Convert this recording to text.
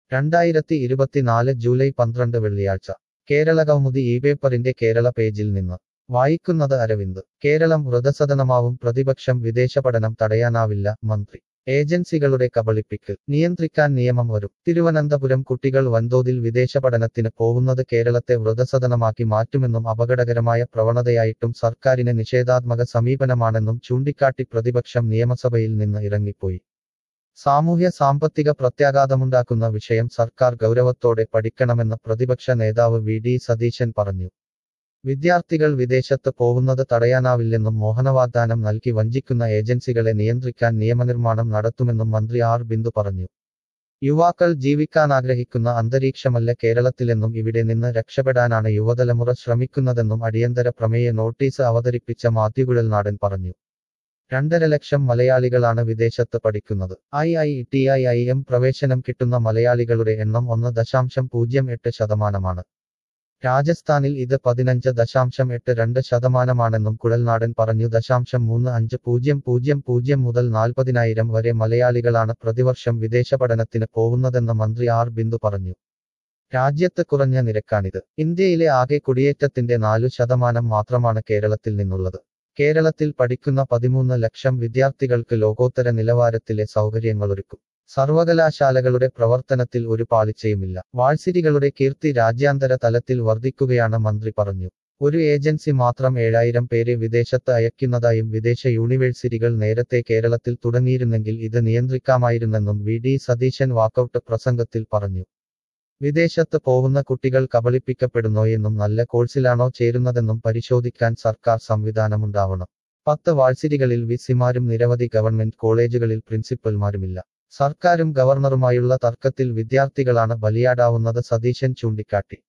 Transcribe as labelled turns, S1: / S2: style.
S1: രണ്ടായിരത്തി ഇരുപത്തിനാല് ജൂലൈ പന്ത്രണ്ട് വെള്ളിയാഴ്ച കേരള കൗമുദി ഈ പേപ്പറിന്റെ കേരള പേജിൽ നിന്ന് വായിക്കുന്നത് അരവിന്ദ് കേരളം വൃതസദനമാവും പ്രതിപക്ഷം വിദേശ പഠനം തടയാനാവില്ല മന്ത്രി ഏജൻസികളുടെ കബളിപ്പിക്കൽ നിയന്ത്രിക്കാൻ നിയമം വരും തിരുവനന്തപുരം കുട്ടികൾ വൻതോതിൽ വിദേശ പഠനത്തിന് പോകുന്നത് കേരളത്തെ വൃതസദനമാക്കി മാറ്റുമെന്നും അപകടകരമായ പ്രവണതയായിട്ടും സർക്കാരിന് നിഷേധാത്മക സമീപനമാണെന്നും ചൂണ്ടിക്കാട്ടി പ്രതിപക്ഷം നിയമസഭയിൽ നിന്ന് ഇറങ്ങിപ്പോയി സാമൂഹ്യ സാമ്പത്തിക പ്രത്യാഘാതമുണ്ടാക്കുന്ന വിഷയം സർക്കാർ ഗൗരവത്തോടെ പഠിക്കണമെന്ന് പ്രതിപക്ഷ നേതാവ് വി ഡി സതീശൻ പറഞ്ഞു വിദ്യാർത്ഥികൾ വിദേശത്ത് പോകുന്നത് തടയാനാവില്ലെന്നും മോഹനവാഗ്ദാനം നൽകി വഞ്ചിക്കുന്ന ഏജൻസികളെ നിയന്ത്രിക്കാൻ നിയമനിർമ്മാണം നടത്തുമെന്നും മന്ത്രി ആർ ബിന്ദു പറഞ്ഞു യുവാക്കൾ ജീവിക്കാനാഗ്രഹിക്കുന്ന അന്തരീക്ഷമല്ല കേരളത്തിലെന്നും ഇവിടെ നിന്ന് രക്ഷപ്പെടാനാണ് യുവതലമുറ ശ്രമിക്കുന്നതെന്നും അടിയന്തര പ്രമേയ നോട്ടീസ് അവതരിപ്പിച്ച മാത്യുകുഴൽ നാടൻ പറഞ്ഞു രണ്ടര ലക്ഷം മലയാളികളാണ് വിദേശത്ത് പഠിക്കുന്നത് I I T I I M പ്രവേശനം കിട്ടുന്ന മലയാളികളുടെ എണ്ണം ഒന്ന് ദശാംശം പൂജ്യം എട്ട് ശതമാനമാണ് രാജസ്ഥാനിൽ ഇത് പതിനഞ്ച് ദശാംശം എട്ട് രണ്ട് ശതമാനമാണെന്നും കുഴൽനാടൻ പറഞ്ഞു ദശാംശം മൂന്ന് അഞ്ച് പൂജ്യം പൂജ്യം പൂജ്യം മുതൽ നാൽപ്പതിനായിരം വരെ മലയാളികളാണ് പ്രതിവർഷം വിദേശ പഠനത്തിന് പോകുന്നതെന്ന് മന്ത്രി ആർ ബിന്ദു പറഞ്ഞു രാജ്യത്ത് കുറഞ്ഞ നിരക്കാണിത് ഇന്ത്യയിലെ ആകെ കുടിയേറ്റത്തിന്റെ നാലു ശതമാനം മാത്രമാണ് കേരളത്തിൽ നിന്നുള്ളത് കേരളത്തിൽ പഠിക്കുന്ന പതിമൂന്ന് ലക്ഷം വിദ്യാർത്ഥികൾക്ക് ലോകോത്തര നിലവാരത്തിലെ സൗകര്യങ്ങളൊരുക്കും സർവകലാശാലകളുടെ പ്രവർത്തനത്തിൽ ഒരു പാളിച്ചയുമില്ല വാഴ്സിരികളുടെ കീർത്തി രാജ്യാന്തര തലത്തിൽ വർദ്ധിക്കുകയാണ് മന്ത്രി പറഞ്ഞു ഒരു ഏജൻസി മാത്രം ഏഴായിരം പേരെ വിദേശത്ത് അയക്കുന്നതായും വിദേശ യൂണിവേഴ്സിറ്റികൾ നേരത്തെ കേരളത്തിൽ തുടങ്ങിയിരുന്നെങ്കിൽ ഇത് നിയന്ത്രിക്കാമായിരുന്നെന്നും വി ഡി സതീശൻ വാക്കൌട്ട് പ്രസംഗത്തിൽ പറഞ്ഞു വിദേശത്ത് പോകുന്ന കുട്ടികൾ കബളിപ്പിക്കപ്പെടുന്നോയെന്നും നല്ല കോഴ്സിലാണോ ചേരുന്നതെന്നും പരിശോധിക്കാൻ സർക്കാർ സംവിധാനമുണ്ടാവണം പത്ത് വാഴ്സിരികളിൽ വിസിമാരും നിരവധി ഗവൺമെന്റ് കോളേജുകളിൽ പ്രിൻസിപ്പൽമാരുമില്ല സർക്കാരും ഗവർണറുമായുള്ള തർക്കത്തിൽ വിദ്യാർത്ഥികളാണ് ബലിയാടാവുന്നത് സതീശൻ ചൂണ്ടിക്കാട്ടി